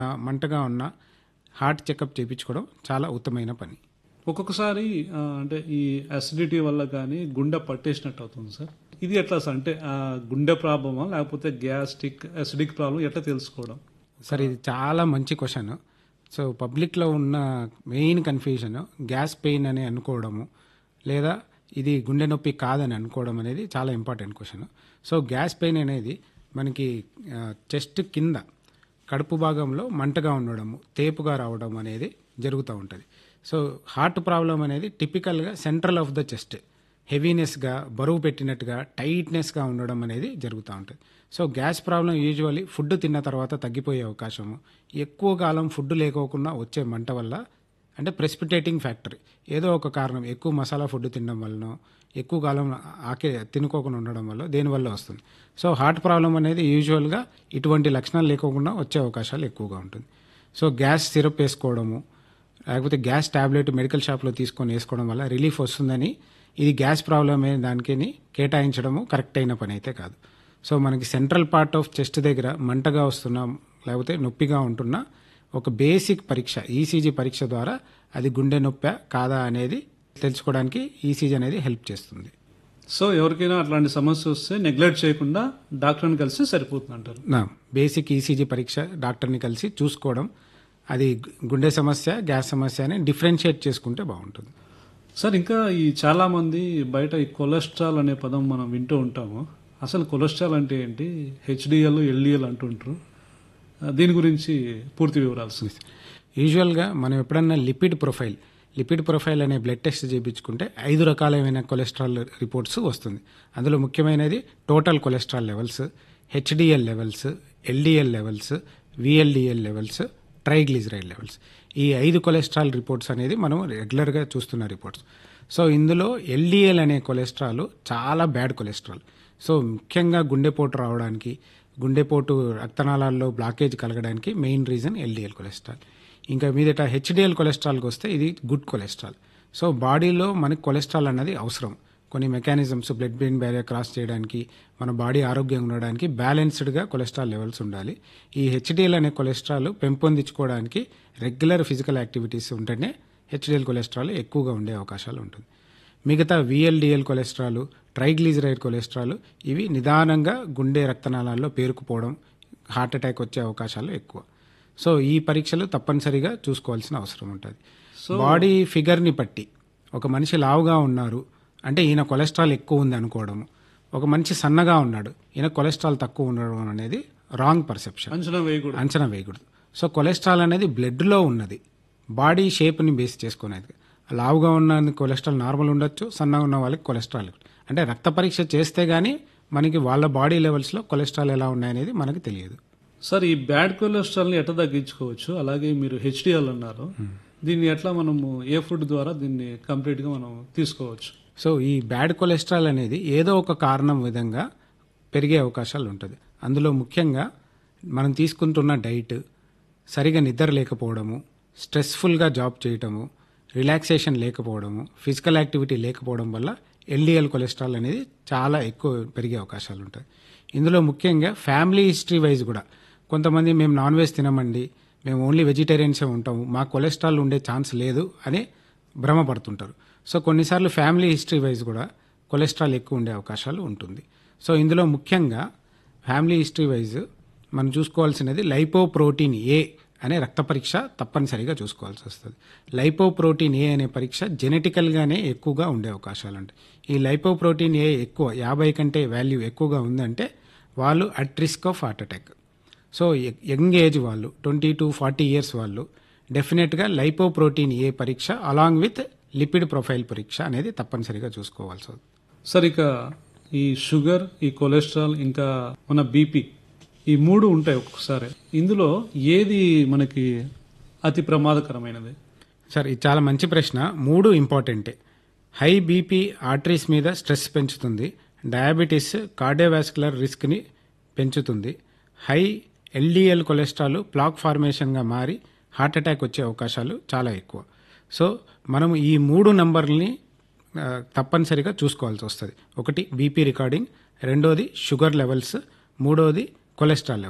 ఆ, మంటగా ఉన్న హార్ట్ చెకప్ చేయించుకోవడం చాలా ఉత్తమైన పని ఒక్కొక్కసారి ఆ, అంటే ఈ అసిడిటీ వల్ల కానీ గుండె పట్టేసినట్టు అవుతుంది సార్ ఇది ఎట్లా సార్ అంటే ఆ, గుండె ప్రాబ్లమా లేకపోతే గ్యాస్ట్రిక్ అసిడిక్ ప్రాబ్లం ఎట్లా తెలుసుకోవడం సార్ ఇది చాలా మంచి క్వశ్చన్ సో పబ్లిక్లో ఉన్న మెయిన్ కన్ఫ్యూజన్ గ్యాస్ పెయిన్ అని అనుకోవడము లేదా ఇది గుండె నొప్పి కాదని అనుకోవడం అనేది చాలా important question so gas pain అనేది మనకి చెస్ట్ కింద కడుపు భాగంలో మంటగా ఉండడము తేపుగా రావడం అనేది జరుగుతూ ఉంటుంది సో హార్ట్ ప్రాబ్లం అనేది టిపికల్గా సెంట్రల్ ఆఫ్ ద చెస్ట్ హెవీనెస్గా బరువు పెట్టినట్టుగా టైట్నెస్గా ఉండడం అనేది జరుగుతూ ఉంటుంది so gas problem usually food తిన్న తర్వాత తగ్గిపోయే అవకాశము ఎక్కువ కాలం ఫుడ్ లేకోకుండా వచ్చే మంట వల్ల అంటే ప్రెసిపిటేటింగ్ ఫ్యాక్టరీ ఏదో ఒక కారణం ఎక్కువ మసాలా ఫుడ్ తినడం వల్లనో ఎక్కువ కాలం ఆకే తినుకోకుండా ఉండడం వల్ల దేనివల్ల వస్తుంది సో హార్ట్ ప్రాబ్లం అనేది యూజువల్గా ఇటువంటి లక్షణాలు లేకోకుండా వచ్చే అవకాశాలు ఎక్కువగా ఉంటుంది సో గ్యాస్ సిరప్ వేసుకోవడము లేకపోతే గ్యాస్ టాబ్లెట్ మెడికల్ షాప్లో తీసుకొని వేసుకోవడం వల్ల రిలీఫ్ వస్తుందని ఇది గ్యాస్ ప్రాబ్లమ్ అనే దానికి కేటాయించడము కరెక్ట్ అయిన పని అయితే కాదు సో మనకి సెంట్రల్ పార్ట్ ఆఫ్ చెస్ట్ దగ్గర మంటగా వస్తున్నా లేకపోతే నొప్పిగా ఉంటున్న ఒక బేసిక్ పరీక్ష ఈసీజీ పరీక్ష ద్వారా అది గుండె నొప్పా కాదా అనేది తెలుసుకోవడానికి ఈసీజీ అనేది హెల్ప్ చేస్తుంది సో ఎవరికైనా అట్లాంటి సమస్య వస్తే నెగ్లెక్ట్ చేయకుండా డాక్టర్ని కలిసి సరిపోతుంది అంటారు నా బేసిక్ ఈసీజీ పరీక్ష డాక్టర్ని కలిసి చూసుకోవడం అది గుండె సమస్య గ్యాస్ సమస్య అని డిఫరెన్షియేట్ చేసుకుంటే బాగుంటుంది సార్ ఇంకా ఈ చాలా మంది బయట ఈ కొలెస్ట్రాల్ అనే పదం మనం వింటూ ఉంటాము అసలు కొలెస్ట్రాల్ అంటే ఏంటి హెచ్డిఎల్ ఎల్డిఎల్ అంటుంటారు ఆ, దీని గురించి పూర్తి వివరాలు సార్ యూజువల్గా మనం ఎప్పుడన్నా లిపిడ్ ప్రొఫైల్ లిపిడ్ ప్రొఫైల్ అనే బ్లడ్ టెస్ట్ చేయించుకుంటే ఐదు రకాలైన కొలెస్ట్రాల్ రిపోర్ట్స్ వస్తుంది అందులో ముఖ్యమైనది total cholesterol levels HDL levels LDL levels VLDL levels triglyceride levels ఈ ఐదు కొలెస్ట్రాల్ రిపోర్ట్స్ అనేది మనం రెగ్యులర్గా చూస్తున్న రిపోర్ట్స్ సో ఇందులో ఎల్డిఎల్ అనే కొలెస్ట్రాల్ చాలా బ్యాడ్ కొలెస్ట్రాల్ సో ముఖ్యంగా గుండెపోటు రావడానికి గుండెపోటు రక్తనాళాల్లో బ్లాకేజ్ కలగడానికి మెయిన్ రీజన్ ఎల్డిఎల్ కొలెస్ట్రాల్ ఇంకా మీదట హెచ్డిఎల్ కొలెస్ట్రాల్కి వస్తే ఇది గుడ్ కొలెస్ట్రాల్ సో బాడీలో మనకి కొలెస్ట్రాల్ అన్నది అవసరం కొన్ని mechanisms blood brain barrier cross చేయడానికి మన బాడీ ఆరోగ్యంగా ఉండడానికి బ్యాలెన్స్డ్గా కొలెస్ట్రాల్ లెవెల్స్ ఉండాలి ఈ హెచ్డిఎల్ అనే కొలెస్ట్రాల్ పెంపొందించుకోవడానికి రెగ్యులర్ ఫిజికల్ యాక్టివిటీస్ ఉంటేనే హెచ్డిఎల్ కొలెస్ట్రాల్ ఎక్కువగా ఉండే అవకాశాలు ఉంటుంది మిగతా విఎల్డిఎల్ కొలెస్ట్రాల్ ట్రైగ్లిజరైడ్ కొలెస్ట్రాల్ ఇవి నిదానంగా గుండె రక్తనాళాల్లో పేరుకుపోవడం హార్ట్ అటాక్ వచ్చే అవకాశాలు ఎక్కువ సో ఈ పరీక్షలు తప్పనిసరిగా చూసుకోవాల్సిన అవసరం ఉంటుంది బాడీ ఫిగర్ని బట్టి ఒక మనిషి లావుగా ఉన్నారు అంటే ఈయన కొలెస్ట్రాల్ ఎక్కువ ఉంది అనుకోవడము ఒక మనిషి సన్నగా ఉన్నాడు ఈయన కొలెస్ట్రాల్ తక్కువ ఉండడం అనేది రాంగ్ పర్సెప్షన్ అంచనా వేయకూడదు అంచనా వేయకూడదు సో కొలెస్ట్రాల్ అనేది బ్లడ్లో ఉన్నది బాడీ షేప్ని బేస్ చేసుకునేది లావుగా ఉన్న కొలెస్ట్రాల్ నార్మల్ ఉండొచ్చు సన్నగా ఉన్న వాళ్ళకి కొలెస్ట్రాల్ అంటే రక్త పరీక్ష చేస్తే గానీ మనకి వాళ్ళ బాడీ లెవెల్స్లో కొలెస్ట్రాల్ ఎలా ఉన్నాయనేది మనకి తెలియదు సార్ ఈ బ్యాడ్ కొలెస్ట్రాల్ని ఎట్లా తగ్గించుకోవచ్చు అలాగే మీరు హెచ్డిఎల్ అన్నారు దీన్ని ఎట్లా మనము ఏ ఫుడ్ ద్వారా దీన్ని కంప్లీట్గా మనం తీసుకోవచ్చు సో ఈ బ్యాడ్ కొలెస్ట్రాల్ అనేది ఏదో ఒక కారణం విధంగా పెరిగే అవకాశాలు ఉంటుంది అందులో ముఖ్యంగా మనం తీసుకుంటున్న డైట్ సరిగా నిద్ర లేకపోవడము స్ట్రెస్ఫుల్గా జాబ్ చేయటము రిలాక్సేషన్ లేకపోవడము ఫిజికల్ యాక్టివిటీ లేకపోవడం వల్ల ఎల్డిఎల్ కొలెస్ట్రాల్ అనేది చాలా ఎక్కువ పెరిగే అవకాశాలు ఉంటాయి ఇందులో ముఖ్యంగా ఫ్యామిలీ హిస్టరీ వైజ్ కూడా కొంతమంది మేము నాన్ వెజ్ తినమండి మేము ఓన్లీ వెజిటేరియన్సే ఉంటాము మా కొలెస్ట్రాల్ ఉండే ఛాన్స్ లేదు అని భ్రమపడుతుంటారు సో కొన్నిసార్లు ఫ్యామిలీ హిస్టరీ వైజ్ కూడా కొలెస్ట్రాల్ ఎక్కువ ఉండే అవకాశాలు ఉంటుంది సో ఇందులో ముఖ్యంగా ఫ్యామిలీ హిస్టరీ వైజ్ మనం చూసుకోవాల్సినది లైపోప్రోటీన్ ఏ అనే రక్త పరీక్ష తప్పనిసరిగా చూసుకోవాల్సి వస్తుంది లైపోప్రోటీన్ ఏ అనే పరీక్ష జెనెటికల్గానే ఎక్కువగా ఉండే అవకాశాలు ఉంటాయి ఈ లైపోప్రోటీన్ ఏ ఎక్కువ యాభై కంటే వాల్యూ ఎక్కువగా ఉందంటే వాళ్ళు at risk of heart attack so young age వాళ్ళు ట్వంటీ టు ఫార్టీ ఇయర్స్ వాళ్ళు డెఫినెట్గా లైపోప్రోటీన్ ఏ పరీక్ష అలాంగ్ విత్ లిపిడ్ ప్రొఫైల్ పరీక్ష అనేది తప్పనిసరిగా చూసుకోవాల్సి వస్తుంది సార్ ఇక ఈ షుగర్ ఈ కొలెస్ట్రాల్ ఇంకా మన బీపీ ఈ మూడు ఉంటాయి ఒక్కొక్కసారి ఇందులో ఏది మనకి అతి ప్రమాదకరమైనది సార్ ఇది చాలా మంచి ప్రశ్న మూడు ఇంపార్టెంటే హై బీపీ ఆర్టరీస్ మీద స్ట్రెస్ పెంచుతుంది డయాబెటీస్ కార్డియోవాస్కులర్ రిస్క్ని పెంచుతుంది హై ఎల్డిఎల్ కొలెస్ట్రాల్ ప్లాక్ ఫార్మేషన్గా మారి హార్ట్ అటాక్ వచ్చే అవకాశాలు చాలా ఎక్కువ సో మనము ఈ మూడు నంబర్ని ఆ, తప్పనిసరిగా చూసుకోవాల్సి వస్తుంది ఒకటి బీపీ రికార్డింగ్ రెండోది షుగర్ లెవెల్స్ మూడోది కొలెస్ట్రాల్ లెవెల్స్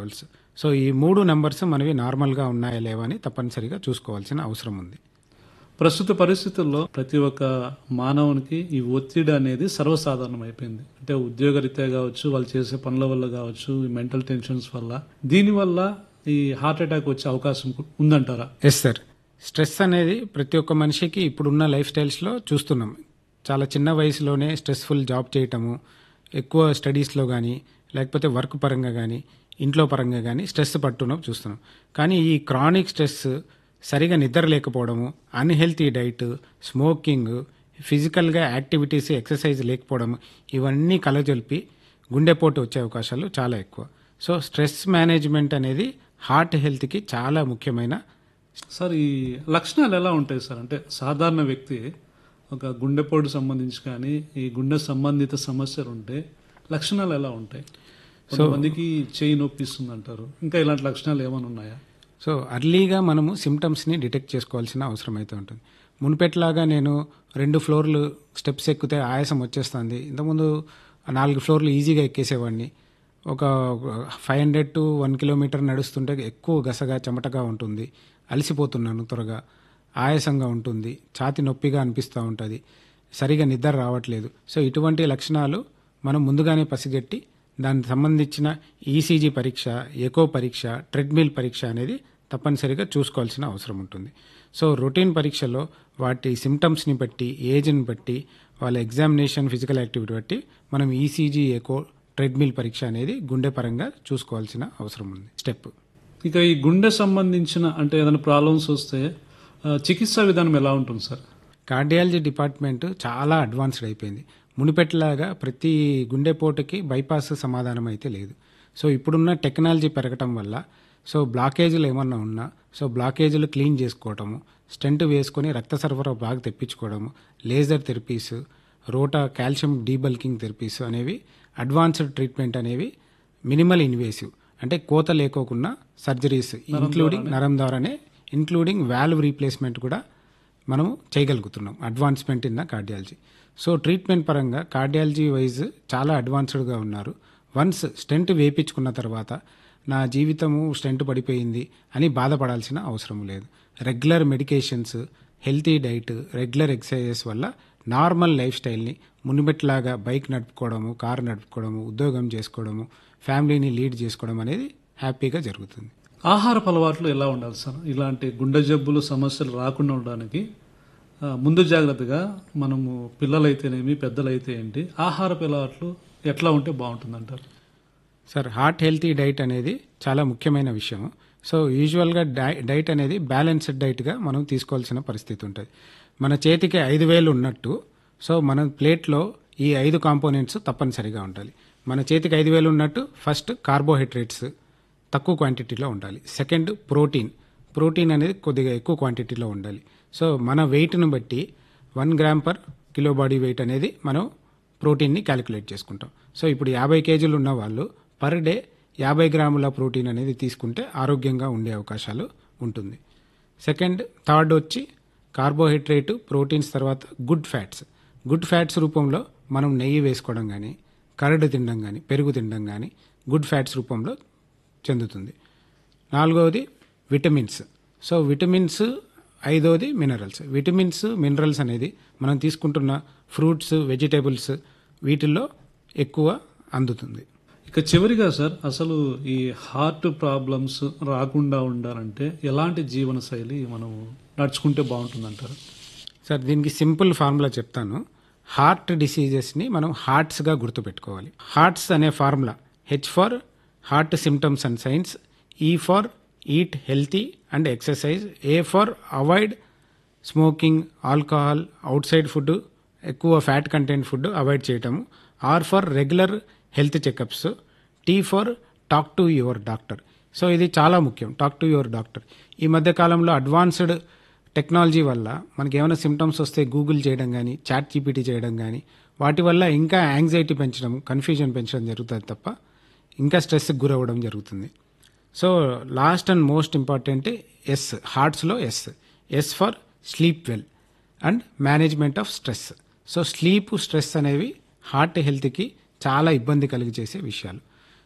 సో ఈ మూడు నెంబర్స్ మనవి నార్మల్గా ఉన్నాయా లేవా అని తప్పనిసరిగా చూసుకోవాల్సిన అవసరం ఉంది ప్రస్తుత పరిస్థితుల్లో ప్రతి ఒక్క మానవునికి ఈ ఒత్తిడి అనేది సర్వసాధారణం అయిపోయింది అంటే ఉద్యోగరీత్యా కావచ్చు వాళ్ళు చేసే పనుల వల్ల కావచ్చు ఈ మెంటల్ టెన్షన్స్ వల్ల దీనివల్ల ఈ హార్ట్ అటాక్ వచ్చే అవకాశం ఉందంటారా ఎస్ సార్ స్ట్రెస్ అనేది ప్రతి ఒక్క మనిషికి ఇప్పుడున్న లైఫ్ స్టైల్స్లో చూస్తున్నాం చాలా చిన్న వయసులోనే స్ట్రెస్ఫుల్ జాబ్ చేయటము ఎక్కువ స్టడీస్లో కానీ లేకపోతే వర్క్ పరంగా కానీ ఇంట్లో పరంగా కానీ స్ట్రెస్ పట్టును చూస్తున్నాం కానీ ఈ క్రానిక్ స్ట్రెస్ సరిగా నిద్ర లేకపోవడము అన్హెల్తీ డైట్ స్మోకింగ్ ఫిజికల్గా యాక్టివిటీస్ ఎక్సర్సైజ్ లేకపోవడం ఇవన్నీ కలజొలిపి గుండెపోటు వచ్చే అవకాశాలు చాలా ఎక్కువ సో స్ట్రెస్ మేనేజ్మెంట్ అనేది హార్ట్ హెల్త్కి చాలా ముఖ్యమైన సార్ ఈ లక్షణాలు ఎలా ఉంటాయి సార్ అంటే సాధారణ వ్యక్తి ఒక గుండెపోటు సంబంధించి కానీ ఈ గుండె సంబంధిత సమస్యలు ఉంటే లక్షణాలు ఎలా ఉంటాయి కొంతమందికి చేయి నొప్పిస్తుంది అంటారు ఇంకా ఇలాంటి లక్షణాలు ఏమైనా ఉన్నాయా సో అర్లీగా మనము సిమ్టమ్స్ని డిటెక్ట్ చేసుకోవాల్సిన అవసరం అయితే ఉంటుంది మునుపెట్లాగా నేను రెండు ఫ్లోర్లు స్టెప్స్ ఎక్కితే ఆయాసం వచ్చేస్తుంది ఇంతకుముందు నాలుగు ఫ్లోర్లు ఈజీగా ఎక్కేసేవాడిని ఒక five hundred to one kilometre నడుస్తుంటే ఎక్కువ గసగా చెమటగా ఉంటుంది అలసిపోతున్నాను త్వరగా ఆయాసంగా ఉంటుంది ఛాతి నొప్పిగా అనిపిస్తూ ఉంటుంది సరిగా నిద్ర రావట్లేదు సో ఇటువంటి లక్షణాలు మనం ముందుగానే పసిగట్టి దానికి సంబంధించిన ఈసీజీ పరీక్ష ఎకో పరీక్ష ట్రెడ్మిల్ పరీక్ష అనేది తప్పనిసరిగా చూసుకోవాల్సిన అవసరం ఉంటుంది సో రొటీన్ పరీక్షలో వాటి సిమ్టమ్స్ని బట్టి ఏజ్ని బట్టి వాళ్ళ ఎగ్జామినేషన్ ఫిజికల్ యాక్టివిటీ బట్టి మనం ఈసీజీ ఎకో ట్రెడ్మిల్ పరీక్ష అనేది గుండె పరంగా చూసుకోవాల్సిన అవసరం ఉంది స్టెప్ ఇక ఈ గుండె సంబంధించిన అంటే ఏదైనా ప్రాబ్లమ్స్ వస్తే ఆ, చికిత్సా విధానం ఎలా ఉంటుంది సార్ కార్డియాలజీ డిపార్ట్మెంట్ చాలా అడ్వాన్స్డ్ అయిపోయింది మునిపెట్టలాగా ప్రతి గుండెపోటుకి బైపాస్ సమాధానం అయితే లేదు సో ఇప్పుడున్న టెక్నాలజీ పెరగటం వల్ల సో బ్లాకేజీలు ఏమన్నా ఉన్నా సో బ్లాకేజీలు క్లీన్ చేసుకోవటము స్టెంట్ వేసుకొని రక్త సరఫరా బాగా తెప్పించుకోవడము laser therapies rota calcium debulking therapies అనేవి అడ్వాన్స్డ్ ట్రీట్మెంట్ అనేవి మినిమల్ ఇన్వేసివ్ అంటే కోత లేకోకుండా సర్జరీస్ ఇంక్లూడింగ్ నరం ద్వారానే ఇంక్లూడింగ్ వాల్వ్ రీప్లేస్మెంట్ కూడా మనము చేయగలుగుతున్నాం advancement in the cardiology so treatment పరంగా కార్డియాలజీ వైజ్ చాలా అడ్వాన్స్డ్గా ఉన్నారు వన్స్ స్టెంట్ వేయించుకున్న తర్వాత నా జీవితము స్టెంట్ పడిపోయింది అని బాధపడాల్సిన అవసరం లేదు regular medications healthy diet regular exercises వల్ల నార్మల్ లైఫ్ స్టైల్ని మునిపెట్లాగా బైక్ నడుపుకోవడము కారు నడుపుకోవడము ఉద్యోగం చేసుకోవడము ఫ్యామిలీని లీడ్ చేసుకోవడం అనేది హ్యాపీగా జరుగుతుంది ఆహారపు అలవాట్లు ఎలా ఉండాలి సార్ ఇలాంటి గుండె జబ్బులు సమస్యలు రాకుండా ఉండడానికి ఆ, ముందు జాగ్రత్తగా మనము పిల్లలైతేనేమి పెద్దలైతే ఏంటి ఆహారపు అలవాట్లు ఎట్లా ఉంటే బాగుంటుంది అంటారు సార్ హార్ట్ హెల్తీ డైట్ అనేది చాలా ముఖ్యమైన విషయం సో యూజువల్గా డై డైట్ అనేది బ్యాలెన్స్డ్ డైట్గా మనం తీసుకోవాల్సిన పరిస్థితి ఉంటుంది మన చేతికి ఐదు వేలు ఉన్నట్టు సో మన ప్లేట్లో ఈ ఐదు కాంపోనెంట్స్ తప్పనిసరిగా ఉండాలి మన చేతికి ఐదు వేలు ఉన్నట్టు ఫస్ట్ కార్బోహైడ్రేట్స్ తక్కువ క్వాంటిటీలో ఉండాలి సెకండ్ ప్రోటీన్ ప్రోటీన్ అనేది కొద్దిగా ఎక్కువ క్వాంటిటీలో ఉండాలి సో మన వెయిట్ను బట్టి one gram per kilo body weight అనేది మనం ప్రోటీన్ని క్యాలిక్యులేట్ చేసుకుంటాం సో ఇప్పుడు యాభై కేజీలు ఉన్న వాళ్ళు పర్ డే యాభై గ్రాముల ప్రోటీన్ అనేది తీసుకుంటే ఆరోగ్యంగా ఉండే అవకాశాలు ఉంటుంది సెకండ్ థర్డ్ వచ్చి కార్బోహైడ్రేట్ ప్రోటీన్స్ తర్వాత గుడ్ ఫ్యాట్స్ గుడ్ ఫ్యాట్స్ రూపంలో మనం నెయ్యి వేసుకోవడం కానీ కరడు తినడం కానీ పెరుగు తినడం కానీ గుడ్ ఫ్యాట్స్ రూపంలో చెందుతుంది నాలుగవది విటమిన్స్ సో విటమిన్స్ ఐదవది మినరల్స్ విటమిన్స్ మినరల్స్ అనేది మనం తీసుకుంటున్న ఫ్రూట్స్ వెజిటేబుల్స్ వీటిల్లో ఎక్కువ అందుతుంది ఇక చివరిగా సార్ అసలు ఈ హార్ట్ ప్రాబ్లమ్స్ రాకుండా ఉండాలంటే ఎలాంటి జీవన శైలి మనం నడుచుకుంటే బాగుంటుంది అంటారు సార్ దీనికి సింపుల్ ఫార్ములా చెప్తాను హార్ట్ డిసీజెస్ని మనం హార్ట్స్గా గుర్తుపెట్టుకోవాలి హార్ట్స్ అనే formula H for heart symptoms and signs E for eat healthy and exercise A for avoid smoking alcohol outside food ఎక్కువ ఫ్యాట్ కంటెంట్ ఫుడ్ అవాయిడ్ చేయటము R for regular health checkups T for talk to your doctor so ఇది చాలా ముఖ్యం talk to your doctor ఈ మధ్య కాలంలో advanced technology వల్ల మనకి ఏమైనా సిమ్టమ్స్ వస్తే గూగుల్ చేయడం కానీ చాట్ జీపీటీ చేయడం కానీ వాటి వల్ల ఇంకా యాంగ్జైటీ పెంచడం కన్ఫ్యూజన్ పెంచడం జరుగుతుంది తప్ప ఇంకా స్ట్రెస్కి గురవ్వడం జరుగుతుంది so last and most important S హార్ట్స్లో S S for sleep well and management of stress so sleep stress అనేవి హార్ట్ హెల్త్కి చాలా ఇబ్బంది కలిగజేసే విషయాలు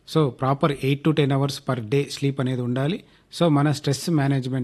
so proper eight to ten hours per day sleep అనేది ఉండాలి సో మన స్ట్రెస్ మేనేజ్మెంట్